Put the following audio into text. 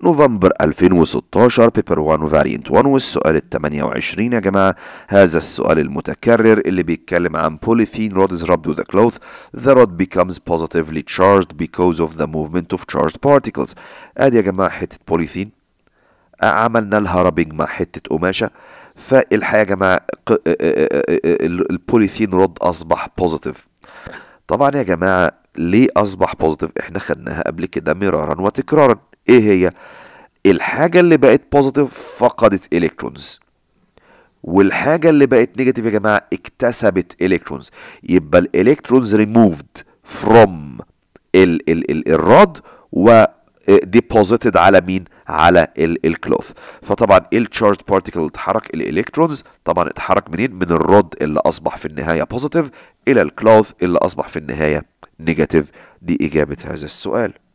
نوفمبر 2016 بيبر 1 فارينت 1 والسؤال ال 28 يا جماعة هذا السؤال المتكرر اللي بيتكلم عن polythene rod is rubbed with a cloth the rod becomes positively charged because of the movement of charged particles ادي يا جماعة حتة بوليثين عملنا لها رابنج مع حتة قماشة فالحقيقة يا جماعة البوليثين رود أصبح بوزيتيف طبعا يا جماعة ليه أصبح بوزيتيف احنا خدناها قبل كده مرارا وتكرارا ايه هي الحاجة اللي بقت بوزيتيف فقدت الكترونز والحاجة اللي بقت نيجاتيف يا جماعة اكتسبت الكترونز يبقى الالكترونز ريموفد فروم ال ال ال الرod و ديبوزيتد على مين على الكلوث فطبعا التشارج بارتيكل اتحرك الالكترونز طبعا اتحرك منين من الرود اللي اصبح في النهايه بوزيتيف الى الكلوث اللي اصبح في النهايه نيجاتيف دي اجابه هذا السؤال